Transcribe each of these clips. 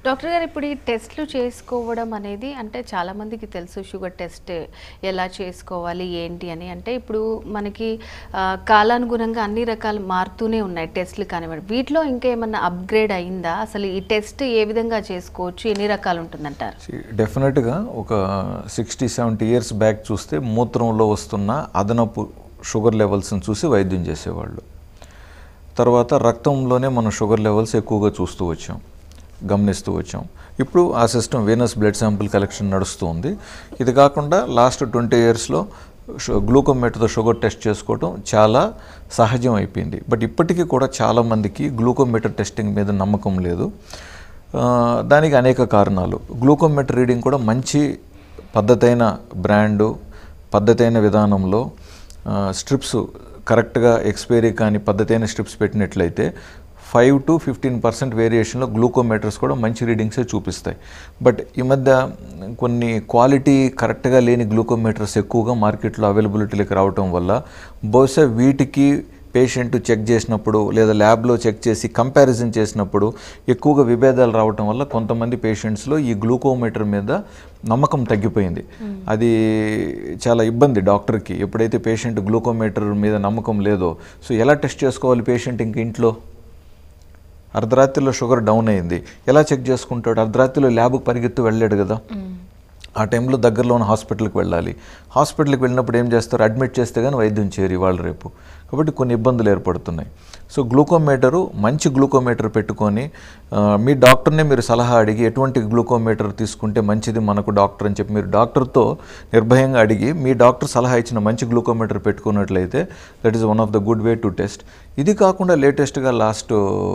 doctor గారు ఇప్పుడు ఈ టెస్ట్లు చేసుకోవడం అనేది అంటే చాలా మందికి తెలుసు షుగర్ టెస్ట్ ఎలా చేసుకోవాలి ఏంటి అని అంటే ఇప్పుడు మనకి ఆ, కాలానుగుణంగా అన్ని రకాలు మారుతూనే ఉన్నాయి టెస్ట్లు కానివ్వండి వీటిలో ఇంకా ఏమన్నా అప్గ్రేడ్ అయిందా అసలు ఈ టెస్ట్ ఏ విధంగా చేసుకోవచ్చు ఎన్ని రకాలు ఉంటుందంటారు డెఫినెట్గా ఒక సిక్స్టీ సెవెంటీ ఇయర్స్ బ్యాక్ చూస్తే మూత్రంలో వస్తున్న అదనపు షుగర్ లెవెల్స్ని చూసి వైద్యం చేసేవాళ్ళు తర్వాత రక్తంలోనే మనం షుగర్ లెవెల్స్ ఎక్కువగా చూస్తూ వచ్చాం గమనిస్తూ వచ్చాం ఇప్పుడు ఆ system venous blood sample collection నడుస్తూ ఉంది ఇది కాకుండా లాస్ట్ ట్వంటీ ఇయర్స్లో గ్లూకోమీటర్తో షుగర్ టెస్ట్ చేసుకోవడం చాలా సహజం అయిపోయింది బట్ ఇప్పటికీ కూడా చాలామందికి గ్లూకోమీటర్ టెస్టింగ్ మీద నమ్మకం లేదు ఆ, దానికి అనేక కారణాలు గ్లూకోమీటర్ రీడింగ్ కూడా మంచి పద్ధతైన బ్రాండు పద్ధతైన విధానంలో స్ట్రిప్స్ కరెక్ట్గా ఎక్స్పైరీ కానీ పద్ధతైన స్ట్రిప్స్ పెట్టినట్లయితే ఫైవ్ టు ఫిఫ్టీన్ పర్సెంట్ వేరియేషన్లో గ్లూకోమీటర్స్ కూడా మంచి రీడింగ్సే చూపిస్తాయి బట్ ఈ మధ్య కొన్ని క్వాలిటీ కరెక్ట్గా లేని గ్లూకోమీటర్స్ ఎక్కువగా మార్కెట్లో అవైలబిలిటీలోకి రావటం వల్ల బహుశా వీటికి పేషెంట్ చెక్ చేసినప్పుడు లేదా ల్యాబ్లో చెక్ చేసి కంపారిజన్ చేసినప్పుడు ఎక్కువగా విభేదాలు రావటం వల్ల కొంతమంది పేషెంట్స్లో ఈ గ్లూకోమీటర్ మీద నమ్మకం తగ్గిపోయింది అది చాలా ఇబ్బంది డాక్టర్కి ఎప్పుడైతే పేషెంట్ గ్లూకోమీటర్ మీద నమ్మకం లేదో సో ఎలా టెస్ట్ చేసుకోవాలి పేషెంట్ ఇంక ఇంట్లో అర్ధరాత్రిలో షుగర్ డౌన్ అయింది ఎలా చెక్ చేసుకుంటాడు అర్ధరాత్రిలో ల్యాబ్కి పరిగెత్తు వెళ్ళాడు కదా ఆ టైంలో దగ్గరలో ఉన్న హాస్పిటల్కి వెళ్ళాలి హాస్పిటల్కి వెళ్ళినప్పుడు ఏం చేస్తారు అడ్మిట్ చేస్తే కానీ వైద్యం చేయరు ఇవాళ రేపు కాబట్టి కొన్ని ఇబ్బందులు ఏర్పడుతున్నాయి సో గ్లూకోమీటరు మంచి గ్లూకోమీటర్ పెట్టుకొని ఆ, మీ డాక్టర్నే మీరు సలహా అడిగి ఎటువంటి గ్లూకోమీటర్ తీసుకుంటే మంచిది మనకు డాక్టర్ అని చెప్పి మీరు డాక్టర్తో నిర్భయంగా అడిగి మీ డాక్టర్ సలహా ఇచ్చిన మంచి గ్లూకోమీటర్ పెట్టుకున్నట్లయితే that is one of the good way to test ఇది కాకుండా లేటెస్ట్గా లాస్ట్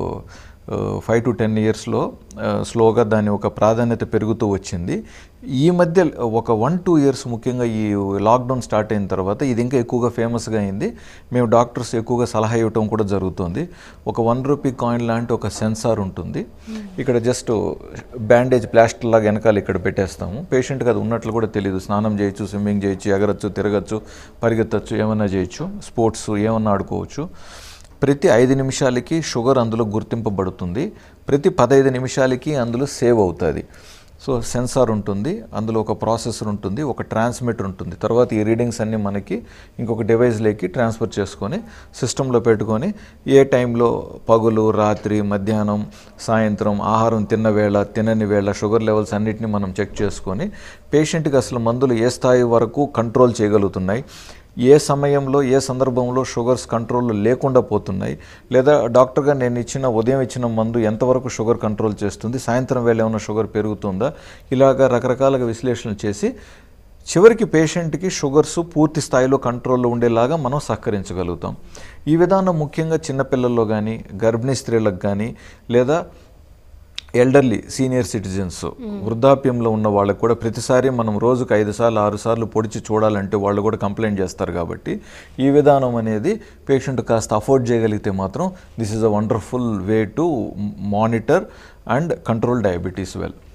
ఫైవ్ టు టెన్ ఇయర్స్లో స్లోగా దాని ఒక ప్రాధాన్యత పెరుగుతూ వచ్చింది ఈ మధ్య ఒక వన్ టూ ఇయర్స్ ముఖ్యంగా ఈ లాక్డౌన్ స్టార్ట్ అయిన తర్వాత ఇది ఇంకా ఎక్కువగా ఫేమస్గా అయింది మేము డాక్టర్స్ ఎక్కువగా సలహా ఇవ్వటం కూడా జరుగుతుంది ఒక వన్ రూపీ కాయిన్ లాంటి ఒక సెన్సార్ ఉంటుంది ఇక్కడ జస్ట్ బ్యాండేజ్ ప్లాస్టర్ లాగా వెనకాల ఇక్కడ పెట్టేస్తాము పేషెంట్కి అది ఉన్నట్లు కూడా తెలియదు స్నానం చేయొచ్చు స్విమ్మింగ్ చేయొచ్చు ఎగరచ్చు తిరగచ్చు పరిగెత్తచ్చు ఏమన్నా చేయొచ్చు స్పోర్ట్స్ ఏమన్నా ఆడుకోవచ్చు ప్రతి ఐదు నిమిషాలకి షుగర్ అందులో గుర్తింపబడుతుంది ప్రతి పదహైదు నిమిషాలకి అందులో సేవ్ అవుతుంది సో సెన్సార్ ఉంటుంది అందులో ఒక ప్రాసెసర్ ఉంటుంది ఒక ట్రాన్స్మిటర్ ఉంటుంది తర్వాత ఈ రీడింగ్స్ అన్నీ మనకి ఇంకొక డివైస్లోకి ట్రాన్స్ఫర్ చేసుకొని సిస్టంలో పెట్టుకొని ఏ టైంలో పగులు రాత్రి మధ్యాహ్నం సాయంత్రం ఆహారం తిన్న వేళ తినని వేళ షుగర్ లెవెల్స్ అన్నిటిని మనం చెక్ చేసుకొని పేషెంట్కి అసలు మందులు ఏ స్థాయి వరకు కంట్రోల్ చేయగలుగుతున్నాయి ఏ సమయంలో ఏ సందర్భంలో షుగర్స్ కంట్రోల్లో లేకుండా పోతున్నాయి లేదా డాక్టర్గా నేను ఇచ్చిన ఉదయం ఇచ్చిన మందు ఎంతవరకు షుగర్ కంట్రోల్ చేస్తుంది సాయంత్రం వేళ ఏమైనా షుగర్ పెరుగుతుందా ఇలాగా రకరకాలుగా విశ్లేషణలు చేసి చివరికి పేషెంట్కి షుగర్స్ పూర్తి స్థాయిలో కంట్రోల్లో ఉండేలాగా మనం సహకరించగలుగుతాం ఈ విధానం ముఖ్యంగా చిన్నపిల్లల్లో కానీ గర్భిణీ స్త్రీలకు కానీ లేదా ఎల్డర్లీ సీనియర్ సిటిజన్స్ వృద్ధాప్యంలో ఉన్న వాళ్ళకి కూడా ప్రతిసారి మనం రోజుకు ఐదు సార్లు ఆరు సార్లు పొడిచి చూడాలంటే వాళ్ళు కూడా కంప్లైంట్ చేస్తారు కాబట్టి ఈ విధానం అనేది పేషెంట్ కాస్త అఫోర్డ్ చేయగలిగితే మాత్రం this is a wonderful way to monitor and control diabetes well